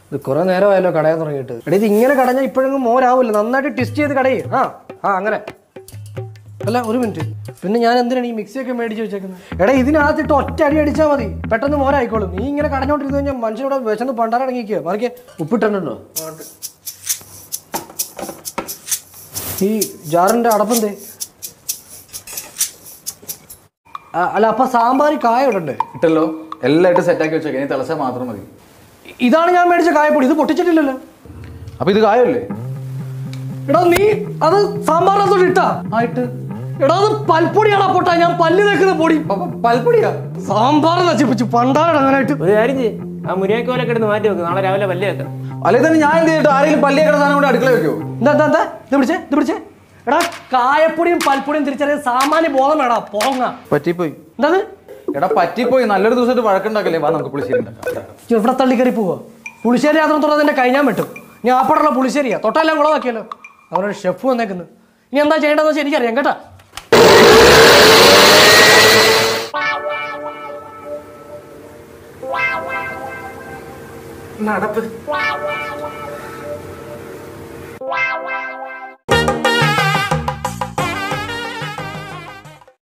ഇത് കുറെ നേരമായല്ലോ കടയാൻ തുടങ്ങിയിട്ട് എടാ ഇത് ഇങ്ങനെ കടഞ്ഞാൽ ഇപ്പോഴെങ്കിലും മോരാവില്ല നന്നായിട്ട് ട്വിസ്റ്റ് ചെയ്ത് കടയും ആ ആ അങ്ങനെ അല്ല ഒരു മിനിറ്റ് പിന്നെ ഞാൻ എന്തിനാണ് ഈ മിക്സിയൊക്കെ മേടിച്ച് വെച്ചേക്കുന്നത് എടാ ഇതിനകത്തിട്ട് ഒറ്റ അടി അടിച്ചാൽ മതി പെട്ടെന്ന് മോരായിക്കോളും നീ ഇങ്ങനെ കടഞ്ഞോണ്ടിരുന്ന് കഴിഞ്ഞാൽ മനുഷ്യനോട് വിശന്ന് പണ്ടാറടങ്ങിക്കുക മറിക്കെ ഉപ്പിട്ടുണ്ടല്ലോ ഈ ജാറിന്റെ അടപ്പന്തേ ആ, അല്ല അപ്പൊ സാമ്പാർ കായ ഇടണ്ടേ ഇട്ടല്ലോ എല്ലാം ഇട്ട് സെറ്റാക്കി വെച്ചേക്കാം ഇനി തിളച്ചാൽ മാത്രം മതി ഇതാണ് ഞാൻ മേടിച്ച കായപ്പൊടി ഇത് പൊട്ടിച്ചിട്ടില്ലല്ലോ അപ്പൊ ഇത് കായല്ലേ എടാ നീ അത് സാമ്പാറിനകത്തോട്ട് ഇട്ടാ ആയിട്ട് എടാ അത് പൽപ്പൊടിയാണോ പൊട്ടാ ഞാൻ പല്ല് തേക്കുന്ന പൊടി പൽപ്പൊടിയാ സാമ്പാർ നശിപ്പിച്ചു പണ്ടാറടങ്ങാനായിട്ട് ഒരു കാര്യം ചെയ്യ് ആ മുരിയാക്കോലൊക്കെ എടുത്ത് മാറ്റി വെക്കും നാളെ രാവിലെ വല്യ വെക്കാം അല്ലെ തന്നെ ഞാൻ എന്ത് ചെയ്തിട്ട് ആരെങ്കിലും പല്ലിയേക്കണ സാധനം കൊണ്ട് അടുക്കള വെക്കോ എന്താ എന്താ എന്താ ഇത് പിടിച്ചേ ഇത് പിടിച്ചേ എടാ കായപ്പൊടിയും പൽപ്പൊടിയും തിരിച്ചറിയാൻ സാമാന്യ ബോധം വേടാ പോങ്ങ പറ്റിപ്പോയി എന്താ അത്? എടാ പറ്റിപ്പോയി നല്ലൊരു ദിവസമായിട്ട് വഴക്കുണ്ടാക്കല്ലേ വാ നമുക്ക് പുളിശ്ശേരി ഉണ്ടാക്കാം ഇജ്ജ് ഇവിടെ തള്ളി കയറി പോവാ പുളിശ്ശേരി യാത്ര തുറന്ന് എന്റെ കഴിഞ്ഞാൻ പറ്റും ഞാൻ ആപ്പടുള്ള പുളിശ്ശേരിയാ തൊട്ടെല്ലാം കുളമാക്കിയല്ലോ അവരുടെ ഷെഫ് വന്നേക്കുന്നു ഇനി എന്താ ചെയ്യേണ്ടതെന്ന് വെച്ചാൽ എനിക്കറിയാം കേട്ടാ നടപ്പ്